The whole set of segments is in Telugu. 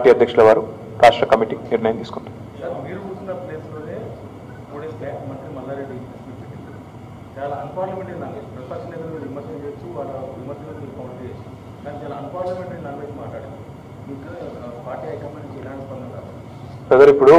పార్టీ అధ్యక్షుల వారు రాష్ట్ర కమిటీ నిర్ణయం తీసుకుంటారు సార్ మీరు కూర్చున్న ప్లేస్లోనే టూ డేస్ బ్యాక్ మంత్రి మల్లారెడ్డి ప్రెస్ మీట్ పెట్టింది చాలా అన్పార్లమెంటరీ లాంగ్వేజ్ ప్రతిపక్ష నేతలు మీరు విమర్శలు చేయొచ్చు వాళ్ళ విమర్శలు మీరు కౌంటర్ చేయొచ్చు కానీ చాలా అన్పార్లమెంటరీ లాంగ్వేజ్ మాట్లాడారు మీకు ఆ, పార్టీ హైకమాండ్ నుంచి ఎలాంటి స్పందన రాదు బ్రదర్ ఇప్పుడు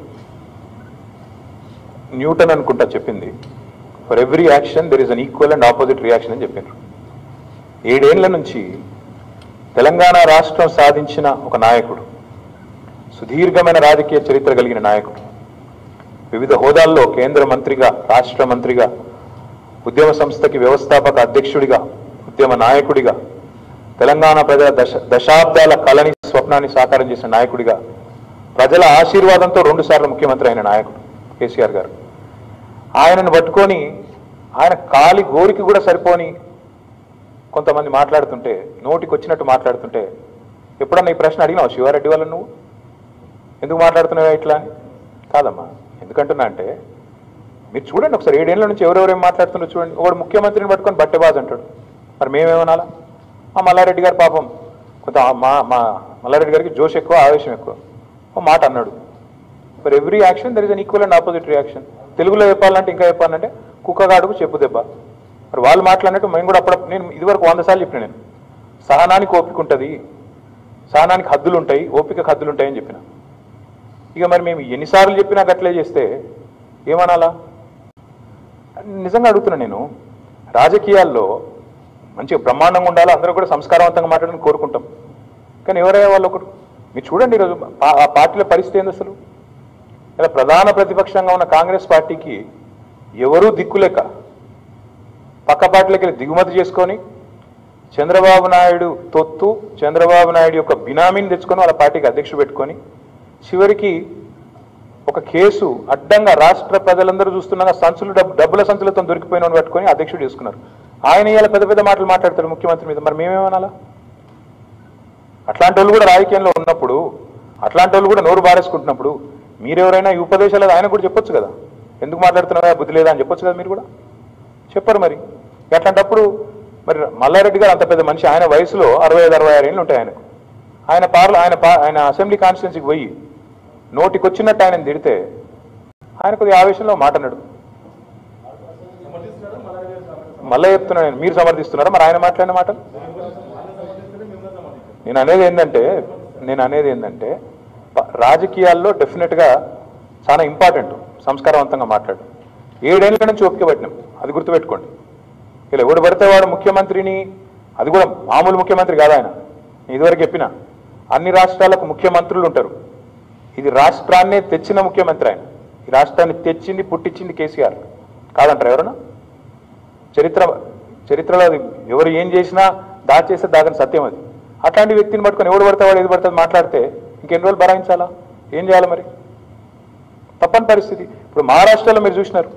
న్యూటన్ అనుకుంటా చెప్పింది for every action there is an equal and opposite reaction అని చెప్పారు ఏడేళ్ల నుంచి తెలంగాణ రాష్ట్రం సాధించిన ఒక నాయకుడు సుదీర్ఘమైన రాజకీయ చరిత్ర కలిగిన నాయకుడు వివిధ హోదాల్లో కేంద్ర మంత్రిగా రాష్ట్ర మంత్రిగా ఉద్యమ సంస్థకి వ్యవస్థాపక అధ్యక్షుడిగా ఉద్యమ నాయకుడిగా తెలంగాణ ప్రజల దశ దశాబ్దాల కళని స్వప్నాన్ని సాకారం చేసిన నాయకుడిగా ప్రజల ఆశీర్వాదంతో రెండుసార్లు ముఖ్యమంత్రి అయిన నాయకుడు కేసీఆర్ గారు ఆయనను పట్టుకొని ఆయన కాలి గోరికి కూడా సరిపోని కొంతమంది మాట్లాడుతుంటే నోటికి వచ్చినట్టు మాట్లాడుతుంటే ఎప్పుడన్నా ఈ ప్రశ్న అడిగినావు శివారెడ్డి వల్ల నువ్వు ఎందుకు మాట్లాడుతున్నావా ఇట్లా అని కాదమ్మా ఎందుకంటున్నా అంటే మీరు చూడండి ఒకసారి ఏడేళ్ల నుంచి ఎవరెవరేం మాట్లాడుతున్నారో చూడండి ఒకడు ముఖ్యమంత్రిని పట్టుకొని బట్టెబాజ్ అంటాడు మరి మేమేమనాలా మా మల్లారెడ్డి గారు పాపం కొంత మా మా మల్లారెడ్డి గారికి జోష్ ఎక్కువ ఆవేశం ఎక్కువ ఓ మాట అన్నాడు for every action there is an equal and opposite reaction తెలుగులో చెప్పాలంటే ఇంకా చెప్పాలంటే కుక్కగాడుకు చెప్పు దెబ్బ మరి వాళ్ళు మాట్లాడినట్టు మేము కూడా అప్పుడు నేను ఇదివరకు వంద సార్లు చెప్పిన నేను సహనానికి ఓపిక ఉంటుంది సహనానికి హద్దులు ఉంటాయి ఓపిక హద్దులు ఉంటాయి అని చెప్పిన ఇక మరి మేము ఎన్నిసార్లు చెప్పినా గట్లే చేస్తే ఏమనాలా నిజంగా అడుగుతున్నా నేను రాజకీయాల్లో మంచిగా బ్రహ్మాండంగా ఉండాలి అందరూ కూడా సంస్కారవంతంగా మాట్లాడని కోరుకుంటాం కానీ ఎవరయ్యా వాళ్ళు ఒకరు మీరు చూడండి ఈరోజు పా- ఆ పార్టీల పరిస్థితి ఏంది అసలు ఇలా ప్రధాన ప్రతిపక్షంగా ఉన్న కాంగ్రెస్ పార్టీకి ఎవరూ దిక్కులేక పక్క పార్టీలకి వెళ్ళి దిగుమతి చేసుకొని చంద్రబాబు నాయుడు తొత్తు చంద్రబాబు నాయుడు యొక్క బినామీని తెచ్చుకొని వాళ్ళ పార్టీకి అధ్యక్షుడు పెట్టుకొని చివరికి ఒక కేసు అడ్డంగా రాష్ట్ర ప్రజలందరూ చూస్తున్నాగా సంచులు డబ్బు డబ్బుల సంచులతో దొరికిపోయిన వాడిని పట్టుకొని అధ్యక్షుడు చేసుకున్నారు ఆయన ఇవాళ పెద్ద పెద్ద మాటలు మాట్లాడతారు ముఖ్యమంత్రి మీద మరి మేమేమనాలా అట్లాంటి వాళ్ళు కూడా రాజకీయంలో ఉన్నప్పుడు అట్లాంటి వాళ్ళు కూడా నోరు బారేసుకుంటున్నప్పుడు మీరెవరైనా ఈ ఉపదేశాలు ఆయన కూడా చెప్పొచ్చు కదా ఎందుకు మాట్లాడుతున్నారా బుద్ధి లేదా అని చెప్పొచ్చు కదా మీరు కూడా చెప్పరు మరి అట్లాంటప్పుడు మరి మల్లారెడ్డి గారు అంత పెద్ద మనిషి ఆయన వయసులో అరవై ఐదు అరవై ఆరు ఏళ్ళు ఉంటాయి ఆయనకు ఆయన పార్ల ఆయన పా- ఆయన అసెంబ్లీ కాన్స్టిట్యున్సీకి పోయి నోటికి వచ్చినట్టు ఆయన తిడితే ఆయన కొద్దిగా ఆవేశంలో మాట అన్నాడు సమర్థిస్తున్నారా మల్లారెడ్డి గారు సమర్థిస్తున్నారా? మళ్ళీ చెప్తున్నాను నేను. మీరు సమర్థిస్తున్నారా మరి ఆయన మాట్లాడిన మాటలు వాళ్ళు సమర్థిస్తేనే మిమ్మల్ని సమర్థిస్తారు నేను అనేది ఏంటంటే నేను అనేది ఏంటంటే ప- రాజకీయాల్లో డెఫినెట్గా చాలా ఇంపార్టెంట్ సంస్కారవంతంగా మాట్లాడు ఏడేళ్ల నుంచి ఓపిక పట్టినాం అది గుర్తుపెట్టుకోండి ఇలా ఎవడు పడితే వాడు ముఖ్యమంత్రిని అది కూడా మామూలు ముఖ్యమంత్రి కాదు ఆయన నేను ఇదివరకు చెప్పిన అన్ని రాష్ట్రాలకు ముఖ్యమంత్రులు ఉంటారు ఇది రాష్ట్రాన్నే తెచ్చిన ముఖ్యమంత్రి ఆయన ఈ రాష్ట్రాన్ని తెచ్చింది పుట్టించింది కేసీఆర్ కాదంటారు ఎవరన్నా చరిత్ర చరిత్రలో అది ఎవరు ఏం చేసినా దాచేస్తే దాగని సత్యం అది అట్లాంటి వ్యక్తిని పట్టుకొని ఎవడు పడితే వాడు ఏది పడితే అది మాట్లాడితే ఇంకెన్ని రోజులు భరాయించాలా ఏం చేయాలి మరి తప్పని పరిస్థితి ఇప్పుడు మహారాష్ట్రలో మీరు చూసినారు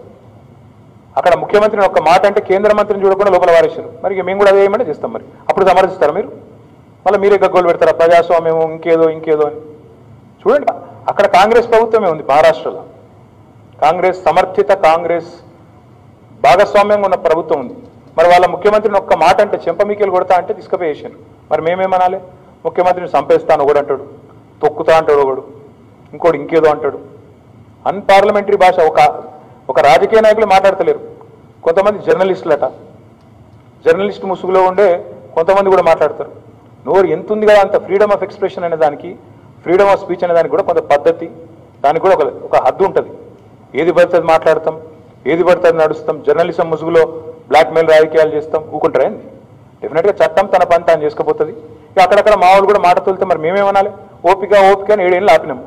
అక్కడ ముఖ్యమంత్రిని ఒక్క మాట అంటే కేంద్ర మంత్రిని చూడకుండా లోపల వారేశారు మరి ఇక మేము కూడా అదే ఏమంటే చేస్తాం మరి అప్పుడు సమర్థిస్తారా మీరు మళ్ళీ మీరే గగ్గోలు పెడతారా ప్రజాస్వామ్యం ఇంకేదో ఇంకేదో అని చూడండి అక్కడ కాంగ్రెస్ ప్రభుత్వమే ఉంది మహారాష్ట్రలో కాంగ్రెస్ సమర్థిత కాంగ్రెస్ భాగస్వామ్యంగా ఉన్న ప్రభుత్వం ఉంది మరి వాళ్ళ ముఖ్యమంత్రిని ఒక్క మాట అంటే చెంపమీకెళ్ళి కొడతా అంటే తీసుకుపోయేసాను మరి మేమేమనాలి ముఖ్యమంత్రిని చంపేస్తాను ఒకడు అంటాడు తొక్కుతా అంటాడు ఒకడు ఇంకోటి ఇంకేదో అంటాడు అన్పార్లమెంటరీ భాష ఒక ఒక రాజకీయ నాయకులు మాట్లాడతలేరు కొంతమంది జర్నలిస్టులట జర్నలిస్ట్ ముసుగులో ఉండే కొంతమంది కూడా మాట్లాడతారు నోరు ఎంత ఉంది కదా అంత ఫ్రీడమ్ ఆఫ్ ఎక్స్ప్రెషన్ అనే దానికి ఫ్రీడమ్ ఆఫ్ స్పీచ్ అనే దానికి కూడా కొంత పద్ధతి దానికి కూడా ఒక ఒక హద్దు ఉంటుంది ఏది పడితే అది మాట్లాడతాం ఏది పడితే అది నడుస్తాం జర్నలిజం ముసుగులో బ్లాక్మెయిల్ రాజకీయాలు చేస్తాం ఊకుంటారా ఏంది డెఫినెట్గా చట్టం తన పని తాను చేసుకుపోతుంది ఇక అక్కడక్కడ మా వాళ్ళు కూడా మాట తోలితే మరి మేమేమనాలి ఓపిక ఓపిక అని ఏడేళ్ళు ఆపినాం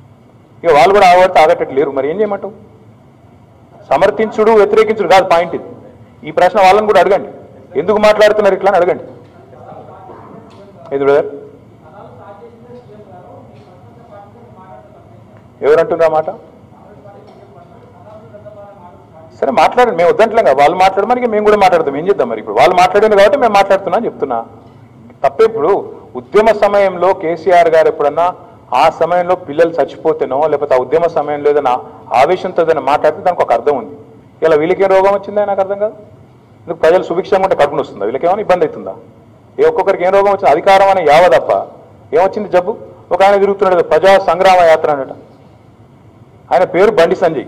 ఇక వాళ్ళు కూడా ఆగబడితే ఆగట్టట్టు లేరు మరి ఏం చేయమంటావు సమర్థించుడు వ్యతిరేకించుడు కాదు పాయింట్ ఇది ఈ ప్రశ్న వాళ్ళని కూడా అడగండి ఎందుకు మాట్లాడుతున్నారు ఇట్లా అని అడగండి ఏది బ్రదర్ ఎవరంటున్నారు ఆ మాట సరే మాట్లాడండి మేము వద్దంటలేం కదా వాళ్ళు మాట్లాడమని మేము కూడా మాట్లాడతాం ఏం చేద్దాం మరి ఇప్పుడు వాళ్ళు మాట్లాడింది కాబట్టి మేము మాట్లాడుతున్నా అని చెప్తున్నా తప్పే ఇప్పుడు ఉద్యమ సమయంలో కేసీఆర్ గారు ఎప్పుడన్నా ఆ సమయంలో పిల్లలు చచ్చిపోతేనో లేకపోతే ఆ ఉద్యమ సమయంలో ఏదైనా ఆవేశంతో ఏదైనా మాట్లాడితే దానికి ఒక అర్థం ఉంది ఇలా వీళ్ళకేం రోగం వచ్చిందా నాకు అర్థం కాదు ఎందుకు ప్రజలు సుభిక్షంగా ఉంటే కడుపున వస్తుందా వీళ్ళకేమైనా ఇబ్బంది అవుతుందా ఏ ఒక్కొక్కరికి ఏం రోగం వచ్చింది అధికారం అనే యావ తప్ప ఏమొచ్చింది జబ్బు ఒక ఆయన తిరుగుతున్నాడు కదా, ప్రజా సంగ్రామ యాత్ర అనట ఆయన పేరు బండి సంజయ్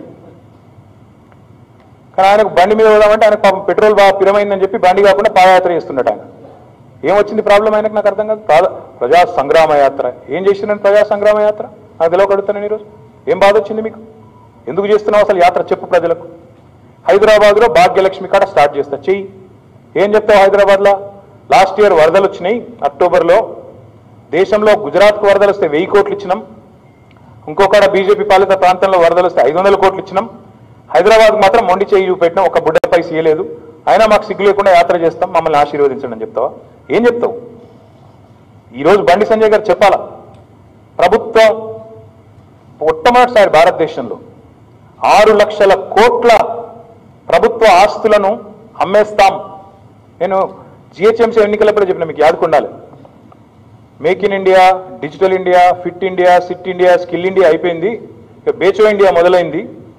కానీ ఆయనకు బండి మీద పోదామంటే ఆయన పాపం పెట్రోల్ బాగా పిరమైందని చెప్పి బండి కాకుండా పాదయాత్ర చేస్తున్నాడు ఆయన ఏమొచ్చింది ప్రాబ్లం ఆయనకు నాకు అర్థం కాదు ప్రాద- ప్రజా సంగ్రామ యాత్ర ఏం చేసిందని ప్రజా సంగ్రామ యాత్ర నాకు తెలియకడుగుతాను ఈరోజు ఏం బాధ వచ్చింది మీకు ఎందుకు చేస్తున్నావు అసలు యాత్ర చెప్పు ప్రజలకు హైదరాబాద్లో భాగ్యలక్ష్మి కాడ స్టార్ట్ చేస్తా చెయ్యి ఏం చెప్తావు హైదరాబాద్లో లాస్ట్ ఇయర్ వరదలు వచ్చినాయి అక్టోబర్లో దేశంలో గుజరాత్కు వరదలు వస్తే వెయ్యి కోట్లు ఇచ్చినాం ఇంకొకడ బీజేపీ పాలిత ప్రాంతంలో వరదలు వస్తే ఐదు వందల కోట్లు ఇచ్చినాం హైదరాబాద్ మాత్రం మొండి చేయి చూపెట్టినాం ఒక బుడ్డ పైస ఇయ్యలేదు అయినా మాకు సిగ్గు లేకుండా యాత్ర చేస్తాం మమ్మల్ని ఆశీర్వదించండి అని చెప్తావా ఏం చెప్తావు ఈరోజు బండి సంజయ్ గారు చెప్పాలా ప్రభుత్వం మొట్టమొదటిసారి భారతదేశంలో ఆరు లక్షల కోట్ల ప్రభుత్వ ఆస్తులను అమ్మేస్తాం నేను జిహెచ్ఎంసీ ఎన్నికలప్పుడు చెప్పిన మీకు యాదుకుండాలి make in India digital India fit India sit India skill India అయిపోయింది ఇక బేచో ఇండియా మొదలైంది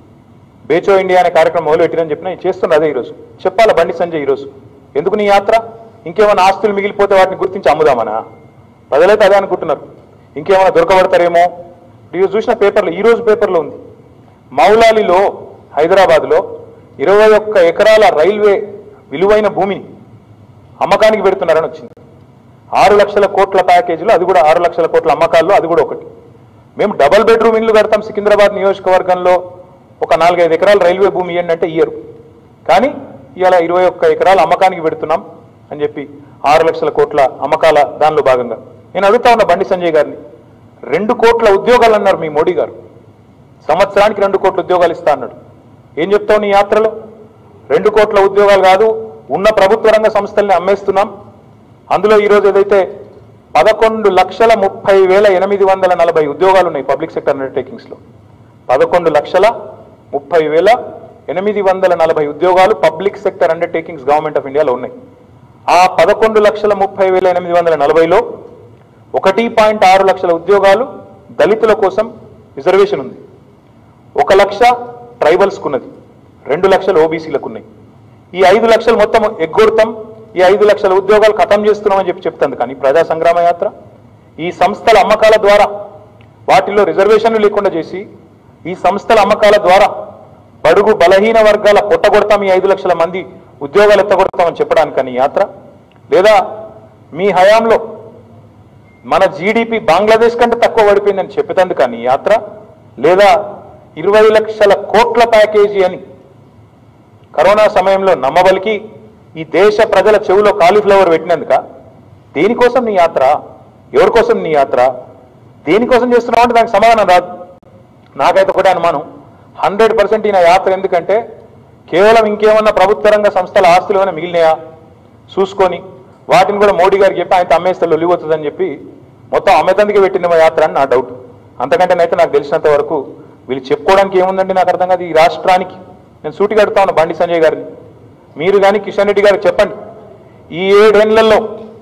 బేచో ఇండియా అనే కార్యక్రమం మొదలుపెట్టిరని చెప్పిన నేను చేస్తున్నా అదే ఈరోజు చెప్పాలా బండి సంజయ్ ఈరోజు ఎందుకు నీ యాత్ర ఇంకేమైనా ఆస్తులు మిగిలిపోతే వాటిని గుర్తించి అమ్ముదామనా ప్రజలైతే అదే అనుకుంటున్నారు ఇంకేమైనా దొరకబడతారేమో ఈరోజు చూసిన పేపర్లో ఈ రోజు పేపర్లో ఉంది మౌలాలిలో హైదరాబాద్లో ఇరవై ఒక్క ఎకరాల రైల్వే విలువైన భూమిని అమ్మకానికి పెడుతున్నారని వచ్చింది ఆరు లక్షల కోట్ల ప్యాకేజీలో అది కూడా ఆరు లక్షల కోట్ల అమ్మకాల్లో అది కూడా ఒకటి మేము డబల్ బెడ్రూమ్ ఇల్లు కడతాం సికింద్రాబాద్ నియోజకవర్గంలో ఒక నాలుగైదు ఎకరాల రైల్వే భూమి ఏంటంటే ఇయ్యరు కానీ ఇవాళ ఇరవై ఒక్క ఎకరాల అమ్మకానికి పెడుతున్నాం అని చెప్పి ఆరు లక్షల కోట్ల అమ్మకాల దానిలో భాగంగా నేను అడుగుతా ఉన్న బండి సంజయ్ గారిని రెండు కోట్ల ఉద్యోగాలు అన్నారు మీ మోడీ గారు సంవత్సరానికి రెండు కోట్ల ఉద్యోగాలు ఇస్తా అన్నాడు ఏం చెప్తావు నీ యాత్రలో రెండు కోట్ల ఉద్యోగాలు కాదు ఉన్న ప్రభుత్వ రంగ సంస్థల్ని అమ్మేస్తున్నాం అందులో ఈరోజు ఏదైతే పదకొండు లక్షల ముప్పై వేల ఎనిమిది వందల నలభై ఉద్యోగాలు ఉన్నాయి పబ్లిక్ సెక్టర్ అండర్టేకింగ్స్లో పదకొండు లక్షల ముప్పై వేల ఎనిమిది వందల నలభై ఉద్యోగాలు public sector undertakings government of ఇండియాలో ఉన్నాయి ఆ పదకొండు లక్షల ముప్పై వేల ఎనిమిది వందల నలభైలో ఒకటి పాయింట్ ఆరు లక్షల ఉద్యోగాలు దళితుల కోసం రిజర్వేషన్ ఉంది ఒక లక్ష ట్రైబల్స్కు ఉన్నది రెండు లక్షలు ఓబీసీలకు ఉన్నాయి ఈ ఐదు లక్షలు మొత్తం ఎగ్గొడతాం ఈ ఐదు లక్షల ఉద్యోగాలు ఖతం చేస్తున్నామని చెప్పి చెప్తుంది కానీ ప్రజా సంగ్రామ యాత్ర ఈ సంస్థల అమ్మకాల ద్వారా వాటిలో రిజర్వేషన్లు లేకుండా చేసి ఈ సంస్థల అమ్మకాల ద్వారా బడుగు బలహీన వర్గాల పొట్టగొడతాం ఈ ఐదు లక్షల మంది ఉద్యోగాలు ఎత్తగొడతామని చెప్పడానికని ఈ యాత్ర లేదా మీ హయాంలో మన జీడిపి బంగ్లాదేశ్ కంటే తక్కువ పడిపోయిందని చెప్పేందుకు కానీ ఈ యాత్ర లేదా ఇరవై లక్షల కోట్ల ప్యాకేజీ అని కరోనా సమయంలో నమ్మబలికి ఈ దేశ ప్రజల చెవిలో కాలీఫ్లవర్ పెట్టినందుక దేనికోసం నీ యాత్ర ఎవరి కోసం నీ యాత్ర దేనికోసం చేస్తున్నావు అంటే దానికి సమాధానం రాదు నాకైతే ఒకటే అనుమానం హండ్రెడ్ పర్సెంట్ ఈయన యాత్ర ఎందుకంటే కేవలం ఇంకేమన్నా ప్రభుత్వ రంగ సంస్థల ఆస్తులు ఏమైనా మిగిలినాయా చూసుకొని వాటిని కూడా మోడీ గారికి చెప్పి ఆయన అమ్మేస్తే లొల్లిపోతుందని చెప్పి మొత్తం అమ్మేతందుకే పెట్టిన మా యాత్ర అని నా డౌట్ అంతకంటేనైతే నాకు తెలిసినంత వరకు వీళ్ళు చెప్పుకోవడానికి ఏముందండి నాకు అర్థం కాదు ఈ రాష్ట్రానికి నేను సూటిగా అడుగుతా ఉన్నా బండి సంజయ్ గారిని మీరు కానీ కిషన్ రెడ్డి గారికి చెప్పండి ఈ ఏడేళ్లలో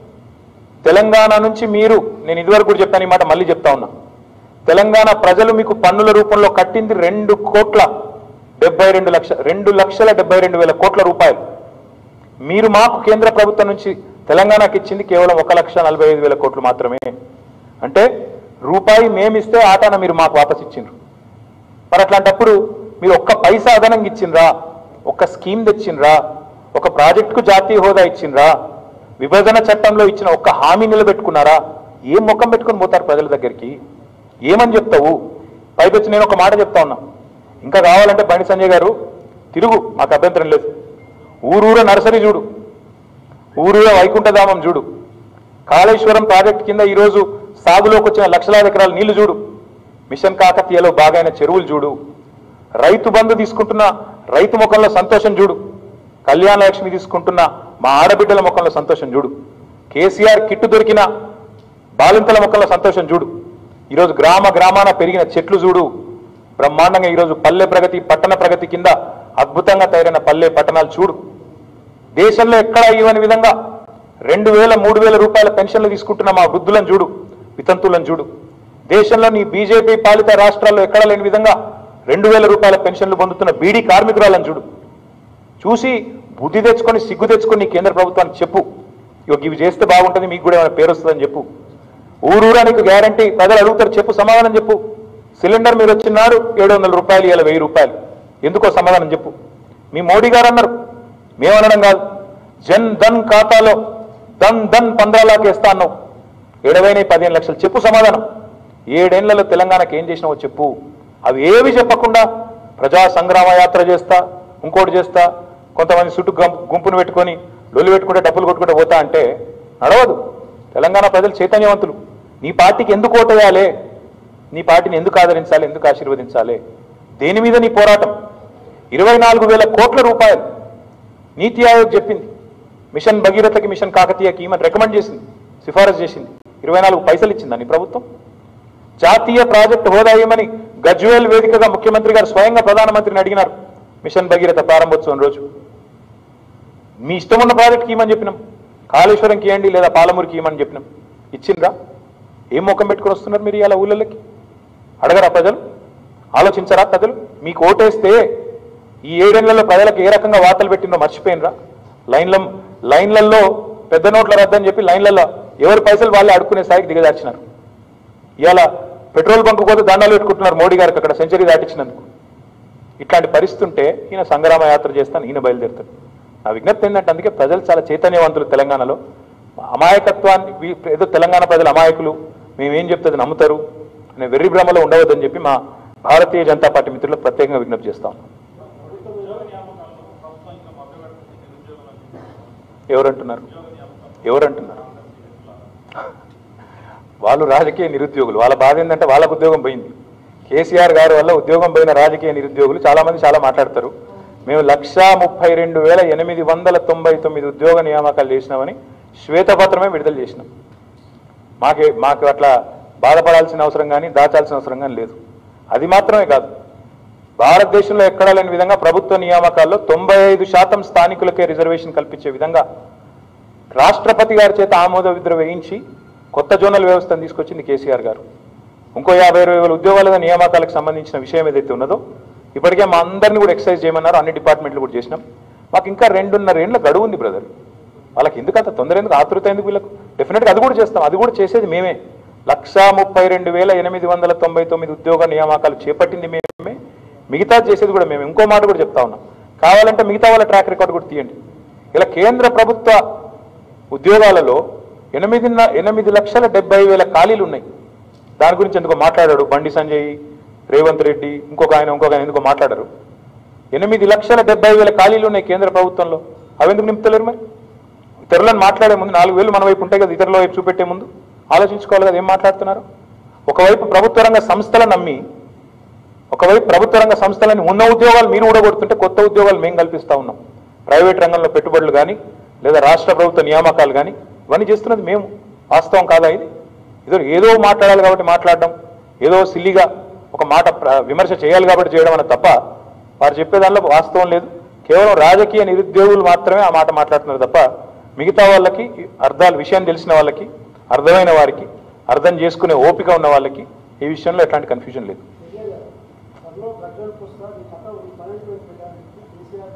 తెలంగాణ నుంచి మీరు నేను ఇదివరకు కూడా చెప్పాను ఈ మాట మళ్ళీ చెప్తా ఉన్నా తెలంగాణ ప్రజలు మీకు పన్నుల రూపంలో కట్టింది రెండు కోట్ల డెబ్బై రెండు లక్ష రెండు లక్షల డెబ్బై రెండు వేల కోట్ల రూపాయలు మీరు మాకు కేంద్ర ప్రభుత్వం నుంచి తెలంగాణకి ఇచ్చింది కేవలం ఒక లక్ష నలభై ఐదు వేల కోట్లు మాత్రమే అంటే రూపాయి మేమిస్తే ఆటాన మీరు మాకు వాపస్ ఇచ్చిండ్రు మరి అట్లాంటప్పుడు మీరు ఒక్క పైసా అదనంగా ఇచ్చిండ్రా ఒక్క స్కీమ్ తెచ్చిండ్రా ఒక ప్రాజెక్టుకు జాతీయ హోదా ఇచ్చిండ్రా విభజన చట్టంలో ఇచ్చిన ఒక్క హామీ నిలబెట్టుకున్నారా ఏం ముఖం పెట్టుకొని పోతారు ప్రజల దగ్గరికి ఏమని చెప్తావు పైకొచ్చి నేను ఒక మాట చెప్తా ఉన్నా ఇంకా కావాలంటే బండి సంజయ్ గారు తిరుగు మాకు అభ్యంతరం లేదు ఊరూర నర్సరీ చూడు ఊరూర వైకుంఠధామం చూడు కాళేశ్వరం ప్రాజెక్ట్ కింద ఈరోజు సాగులోకి వచ్చిన లక్షలాది ఎకరాల నీళ్లు చూడు మిషన్ కాకతీయలో బాగైన చెరువులు చూడు రైతు బంధు తీసుకుంటున్న రైతు ముఖంలో సంతోషం చూడు కళ్యాణ లక్ష్మి తీసుకుంటున్న మా ఆడబిడ్డల ముఖంలో సంతోషం చూడు కేసీఆర్ కిట్టు దొరికిన బాలింతల ముఖంలో సంతోషం చూడు ఈరోజు గ్రామ గ్రామాన పెరిగిన చెట్లు చూడు బ్రహ్మాండంగా ఈరోజు పల్లె ప్రగతి పట్టణ ప్రగతి కింద అద్భుతంగా తయారైన పల్లె పట్టణాలు చూడు దేశంలో ఎక్కడా ఇవ్వని విధంగా రెండు వేల మూడు వేల రూపాయల పెన్షన్లు తీసుకుంటున్న మా వృద్ధులను చూడు వితంతులను చూడు దేశంలో నీ బీజేపీ పాలిత రాష్ట్రాల్లో ఎక్కడా లేని విధంగా రెండు వేల రూపాయల పెన్షన్లు పొందుతున్న బీడీ కార్మికురాలను చూడు చూసి బుద్ధి తెచ్చుకొని సిగ్గు తెచ్చుకొని నీ కేంద్ర ప్రభుత్వానికి చెప్పు ఇక ఇవి చేస్తే బాగుంటుంది మీకు కూడా ఏమైనా పేరు వస్తుందని చెప్పు ఊరూరా నీకు గ్యారంటీ ప్రజలు అడుగుతారు చెప్పు సమాధానం చెప్పు సిలిండర్ మీరు వచ్చినాడు ఏడు వందల రూపాయలు ఇలా వెయ్యి రూపాయలు ఎందుకో సమాధానం చెప్పు మీ మోడీ గారు అన్నారు మేమనడం కాదు జన్ ధన్ ఖాతాలో ధన్ ధన్ పంద్రాలాకి వేస్తా అన్నావు ఏడవైన పదిహేను లక్షలు చెప్పు సమాధానం ఏడేళ్లలో తెలంగాణకి ఏం చేసినావో చెప్పు అవి ఏవి చెప్పకుండా ప్రజా సంగ్రామ యాత్ర చేస్తా ఇంకోటి చేస్తా కొంతమంది చుట్టూ గం- గుంపును పెట్టుకొని లొల్లి పెట్టుకుంటే డబ్బులు కొట్టుకుంటే పోతా అంటే నడవదు తెలంగాణ ప్రజలు చైతన్యవంతులు నీ పార్టీకి ఎందుకు ఓటేయాలి నీ పార్టీని ఎందుకు ఆదరించాలి ఎందుకు ఆశీర్వదించాలి దేని మీద నీ పోరాటం ఇరవై నాలుగు వేల కోట్ల రూపాయలు నీతి ఆయోగ్ చెప్పింది మిషన్ భగీరథకి మిషన్ కాకతీయకి ఈమెను రికమెండ్ చేసింది సిఫారసు చేసింది ఇరవై నాలుగు పైసలు ఇచ్చిందా నీ ప్రభుత్వం జాతీయ ప్రాజెక్టు హోదా ఇవ్వమని గజ్వేల్ వేదికగా ముఖ్యమంత్రి గారు స్వయంగా ప్రధానమంత్రిని అడిగినారు మిషన్ భగీరథ ప్రారంభోత్సవం రోజు మీ ఇష్టం ఉన్న ప్రాజెక్ట్కి ఇవ్వమని చెప్పినాం కాళేశ్వరంకి ఇవ్వండి లేదా పాలమూరుకి ఇవ్వమని చెప్పినాం ఇచ్చిండ్రా ఏం ముఖం పెట్టుకొని వస్తున్నారు మీరు ఇలా ఊళ్ళకి అడగరా ప్రజలు ఆలోచించరా ప్రజలు మీకు ఓటేస్తే ఈ ఏడేళ్లలో ప్రజలకు ఏ రకంగా వార్తలు పెట్టిందో మర్చిపోయినరా లైన్ల లైన్లలో పెద్ద నోట్ల రద్దని చెప్పి లైన్లలో ఎవరి పైసలు వాళ్ళే అడుక్కునే స్థాయికి దిగజార్చినారు ఇవాళ పెట్రోల్ బంక్ పోతే దండాలు పెట్టుకుంటున్నారు మోడీ గారికి అక్కడ సెంచరీ దాటించినందుకు ఇట్లాంటి పరిస్థితి ఉంటే ఈయన సంగ్రామ యాత్ర చేస్తాను ఈయన బయలుదేరుతాడు నా విజ్ఞప్తి ఏంటంటే అందుకే ప్రజలు చాలా చైతన్యవంతులు తెలంగాణలో అమాయకత్వాన్ని వీ- ఏదో తెలంగాణ ప్రజలు అమాయకులు మేమేం చెప్తే అది నమ్ముతారు అనే వెర్రి భ్రమలో ఉండవద్దని చెప్పి మా భారతీయ జనతా పార్టీ మిత్రులకు ప్రత్యేకంగా విజ్ఞప్తి చేస్తాం ఎవరంటున్నారు ఎవరంటున్నారు వాళ్ళు రాజకీయ నిరుద్యోగులు వాళ్ళ బాధ ఏంటంటే వాళ్ళకు ఉద్యోగం పోయింది కేసీఆర్ గారి వల్ల ఉద్యోగం పోయిన రాజకీయ నిరుద్యోగులు చాలా మంది చాలా మాట్లాడతారు మేము లక్షా ముప్పై రెండు వేల ఎనిమిది వందల తొంభై తొమ్మిది ఉద్యోగ నియామకాలు చేసినామని శ్వేతపత్రమే విడుదల చేసినాం మాకే మాకు అట్లా బాధపడాల్సిన అవసరం కానీ దాచాల్సిన అవసరం కానీ లేదు అది మాత్రమే కాదు భారతదేశంలో ఎక్కడా లేని విధంగా ప్రభుత్వ నియామకాల్లో తొంభై ఐదు శాతం స్థానికులకే రిజర్వేషన్ కల్పించే విధంగా రాష్ట్రపతి గారి చేత ఆమోద విద్ర వేయించి కొత్త జోనల్ వ్యవస్థను తీసుకొచ్చింది కేసీఆర్ గారు ఇంకో యాభై ఇరవై వేల ఉద్యోగాల నియామకాలకు సంబంధించిన విషయం ఏదైతే ఉన్నదో ఇప్పటికే మా అందరినీ కూడా ఎక్సర్సైజ్ చేయమన్నారు అన్ని డిపార్ట్మెంట్లు కూడా చేసినాం మాకు ఇంకా రెండున్నర ఏండ్ల గడువు ఉంది బ్రదర్ వాళ్ళకి ఎందుకు అంత తొందర ఎందుకు ఆతృత ఎందుకు వీళ్ళకు డెఫినెట్గా అది కూడా చేస్తాం అది కూడా చేసేది మేమే లక్షా ముప్పై రెండు వేల ఎనిమిది వందల తొంభై తొమ్మిది ఉద్యోగ నియామకాలు చేపట్టింది మేమే మిగతా చేసేది కూడా మేము ఇంకో మాట కూడా చెప్తా ఉన్నాం కావాలంటే మిగతా వాళ్ళ ట్రాక్ రికార్డు కూడా తీయండి ఇలా కేంద్ర ప్రభుత్వ ఉద్యోగాలలో ఎనిమిది ఎనిమిది లక్షల డెబ్బై వేల ఖాళీలు ఉన్నాయి దాని గురించి ఎందుకో మాట్లాడాడు బండి సంజయ్ రేవంత్ రెడ్డి ఇంకొక ఆయన ఇంకొక ఆయన ఎందుకో మాట్లాడారు ఎనిమిది లక్షల డెబ్బై వేల ఖాళీలు ఉన్నాయి కేంద్ర ప్రభుత్వంలో అవి ఎందుకు నింపుతలేరు మరి ఇతరులను మాట్లాడే ముందు నాలుగు వేలు మన వైపు ఉంటాయి కదా ఇతరుల వైపు చూపెట్టే ముందు ఆలోచించుకోవాలి కదా ఏం మాట్లాడుతున్నారు ఒకవైపు ప్రభుత్వ రంగ సంస్థలను నమ్మి ఒకవైపు ప్రభుత్వ రంగ సంస్థలని ఉన్న ఉద్యోగాలు మీరు ఊడగొడుతుంటే కొత్త ఉద్యోగాలు మేము కల్పిస్తా ఉన్నాం ప్రైవేట్ రంగంలో పెట్టుబడులు కానీ లేదా రాష్ట్ర ప్రభుత్వ నియామకాలు కానీ ఇవన్నీ చేస్తున్నది మేము వాస్తవం కాదా ఇది ఏదో ఏదో మాట్లాడాలి కాబట్టి మాట్లాడడం ఏదో సిల్లిగా ఒక మాట ప్ర- విమర్శ చేయాలి కాబట్టి చేయడం అన్న తప్ప వారు చెప్పే దానిలో వాస్తవం లేదు కేవలం రాజకీయ నిరుద్యోగులు మాత్రమే ఆ మాట మాట్లాడుతున్నారు తప్ప మిగతా వాళ్ళకి అర్థాలు విషయం తెలిసిన వాళ్ళకి అర్థమైన వారికి అర్థం చేసుకునే ఓపిక ఉన్న వాళ్ళకి ఈ విషయంలో ఎట్లాంటి కన్ఫ్యూజన్ లేదు త్వరలో గడ్డలకు వస్తా ఈ కథ ఈ పన్నెండు పెట్టడానికి కేసీఆర్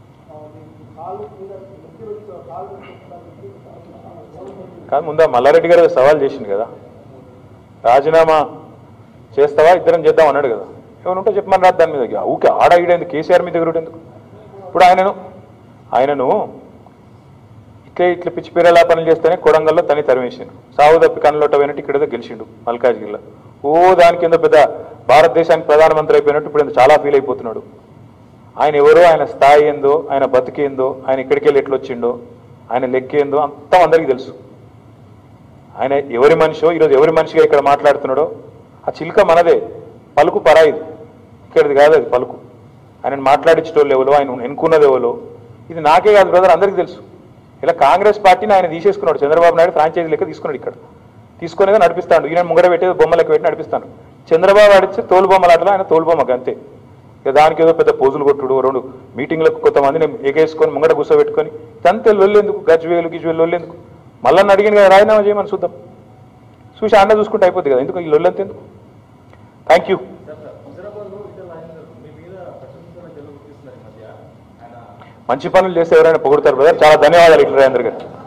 కాలు మీద నెత్తి వచ్చి కాలు పెట్టడానికి కాదు ముందు ఆ మల్లారెడ్డి గారు సవాల్ చేసిండు కదా రాజీనామా చేస్తావా ఇద్దరం చేద్దాం అన్నాడు కదా ఏమైనా ఉంటే చెప్పమని రాదు దాని మీద ఇక ఊకే ఆడ ఈడేందుకు కేసీఆర్ మీద ఎగురుడు ఎందుకు ఇప్పుడు ఆయనను ఆయనను ఇట్లే ఇట్లా పిచ్చి పీరలా పనులు చేస్తేనే కొడంగల్లో తని తరిమేసిండు సాగు తప్పి కన్నులోట పోయినట్టు ఇక్కడ గెలిచిండు మల్కాజ్గిరిలో ఓ దాని కింద పెద్ద భారతదేశానికి ప్రధానమంత్రి అయిపోయినట్టు ఇప్పుడు ఈయన చాలా ఫీల్ అయిపోతున్నాడు ఆయన ఎవరో ఆయన స్థాయి ఏందో ఆయన బతికేందో ఆయన ఇక్కడికి వెళ్ళి ఎట్లా వచ్చిండో ఆయన లెక్కేందో అంతా అందరికీ తెలుసు ఆయన ఎవరి మనిషో ఈరోజు ఎవరి మనిషిగా ఇక్కడ మాట్లాడుతున్నాడో ఆ చిలుక మనదే పలుకు పరాయిది ఇక్కడిది కాదు అది పలుకు ఆయన మాట్లాడించేటోళ్ళు ఎవరో ఆయన ఎన్నుకున్నది ఎవరో ఇది నాకే కాదు బ్రదర్ అందరికీ తెలుసు ఇలా కాంగ్రెస్ పార్టీని ఆయన తీసేసుకున్నాడు చంద్రబాబు నాయుడు ఫ్రాంచైజీ లెక్క తీసుకున్నాడు ఇక్కడ తీసుకునేది నడిపిస్తాడు ఈయన ముంగడ పెట్టేది బొమ్మలెక్క పెట్టి నడిపిస్తాను చంద్రబాబు ఆడితే తోలు బొమ్మలాటలో ఆయన తోలు బొమ్మకి అంతే ఇక దానికి ఏదో పెద్ద పోజులు కొట్టుడు రెండు మీటింగ్లకు కొంతమందిని ఎగేసుకొని ముంగడ కూర్చోబెట్టుకొని అంతే లొల్లేందుకు గజ్వేలు గిజ్వేలు లొల్లేందుకు మళ్ళీ అడిగిన కదా రాజీనామా చేయమని చూద్దాం చూసి అన్న చూసుకుంటే అయిపోద్ది కదా ఎందుకు ఈ లొల్లంత ఎందుకు థ్యాంక్ యూ సార్ సార్ హుజరాబాద్లో ఇద్దరు రాజేందర్ మీ మీద ప్రశంసల జల్లు గుర్తిస్తున్నారు ఈ మధ్య ఆయన మంచి పనులు చేస్తే ఎవరైనా పొగుడతారు బ్రదర్ చాలా ధన్యవాదాలు ఇట్లా రాజేంద్ర గారు